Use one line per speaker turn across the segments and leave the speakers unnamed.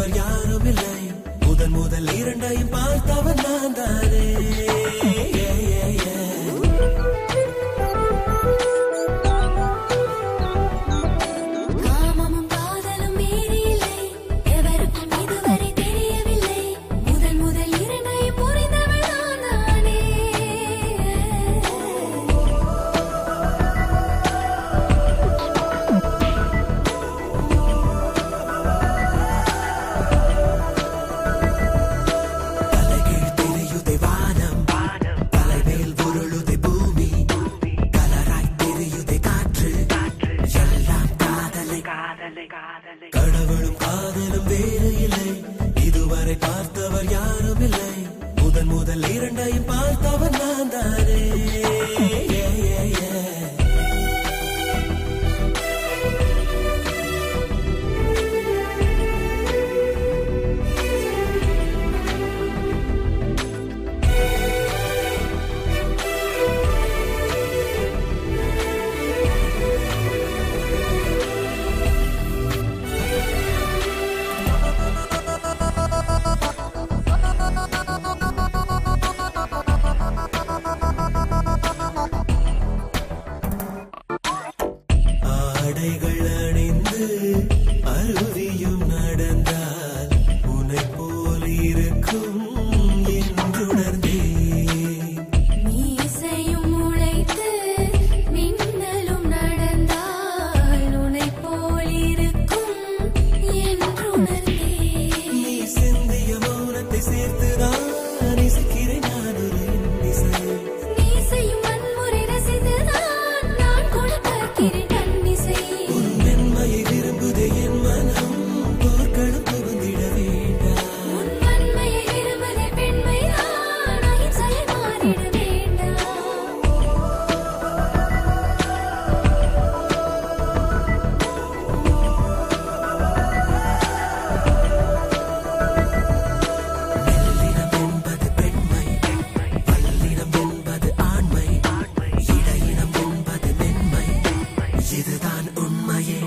பார்த்தவர் யாரும் இல்லை முதன் முதல் இரண்டையும் பார்த்தவன் நான் தானே
காமமும் காதலும் மீறியில்லை எவருக்கும் இதுவரை தெரியவில்லை முதல் முதல் இரண்டை புரிந்தவள் நான் தானே
தலைகீழ் தெரியுதை வானம் தலைமேல் உருளுதை பூமி கலராய் தெரியுதை காற்று எல்லாம் காதலை கடவுளும் காதலும் வேறு இல்லை இதுவரை பார்த்தவர் யாரும் இல்லை முதன் முதல் இரண்டையும் பார்த்தவர் நான் தானே ஆடைகள் அணிந்து அருவியும் நடந்தால் உன்னை போல் இருக்கும் என்றுணர்ந்தேன்
மீசையும் முளைத்து மின்னலும் நடந்தால் உனை போல் இருக்கும் என்றுணர்ந்தேன்
நீ சிந்திய மௌனத்தை சேர்த்துதான் இசைக்கிறேன் நான் ஒரு இன்னிசை
மீசையும் வன்முறை ரசித்துதான் நான் கூட பார்க்கிறேன் கண்ணிசை
உன் மென்மையை விரும்புதே என் மனம் போர்க்களம் புகுந்திட வேண்டாம்
உன் வன்மையை விரும்புதே பெண்மைதான் அகிம்சையை மாறிட வேண்டாம்
மெல்லினம் என்பது பெண்மை பல்லினம் என்பது ஆண்மை இடையினம் என்பது மென்மை இதுதான் உண்மையே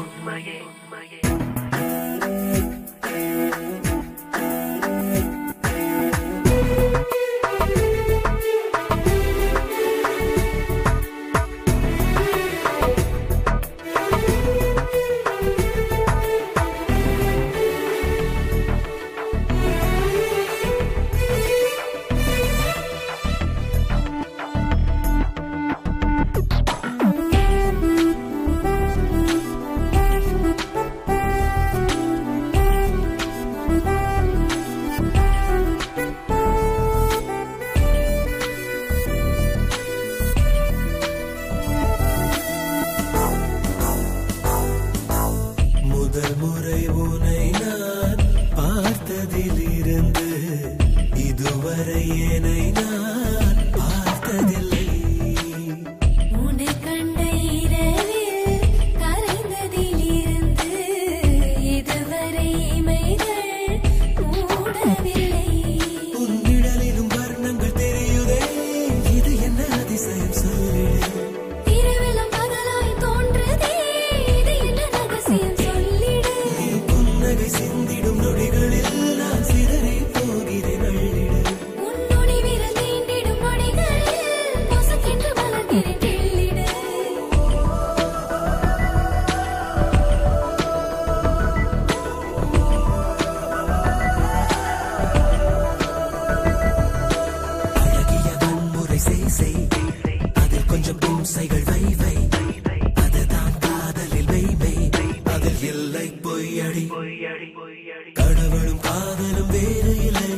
முதல் முறை உனை நான் பார்த்ததிலிருந்து இதுவரை என்னை நான் பார்த்ததில்லை
உன்னை கண்ட இரவில் கரைந்ததிலிருந்து இதுவரை இமைகள் மூடவில்லை
உன் நிழலிலும் வர்ணங்கள் தெரியுதே இது என்ன அதிசயம் சொல்லிடு
இரவெல்லாம் பகலாய் தோன்றுதே இது என்ன ரகசியம் சொல்லிடு
நீ புன்னகை சிந்திடும் நொடிகளில் நான் சிதறி போகிறேன் அள்ளிடு
உன் நொடி விரல் தீண்டிடும் நொடிகளில் பொசுக்கென்று மலர்கிறேன் கிள்ளிடு
அழகிய வன்முறை செய் செய் அதில் கொஞ்சம் இம்சைகள் வை வை அதுதான் காதலில் மெய்மை அதில் இல்லை பொய்யடி கடவுளும் காதலும் வேறு இல்லை